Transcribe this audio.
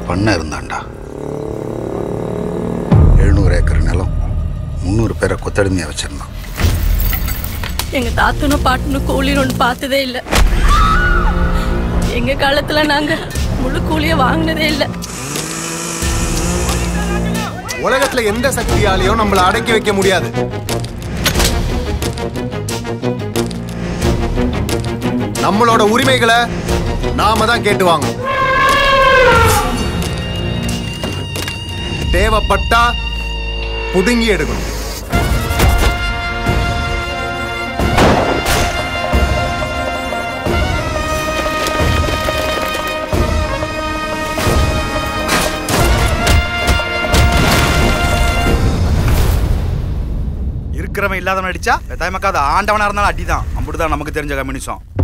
பண்ண இருந்தான்டா எழுநூறு ஏக்கர் நிலம் முந்நூறு பேரை கொத்தடிமையாக வச்சிருந்தான் எங்க தாத்தனும் பாட்டனும் கூலின்னு ஒன்று பார்த்ததே இல்லை எங்க காலத்துல நாங்க முழு கூலிய வாங்கினதே இல்லை உலகத்துல எந்த சக்தியாலையும் நம்மள அடக்கி வைக்க முடியாது நம்மளோட உரிமைகளை நாம தான் கேட்டு வாங்கணும் தேவைப்பட்டா புடுங்கி எடுக்கணும் இருக்கிறவன் இல்லாதவன் அடிச்சா வெத்தாயமக்கா அது ஆண்டவனா இருந்தாலும் அடிதான் அப்படிதான் நமக்கு தெரிஞ்ச கம்யூனிசம்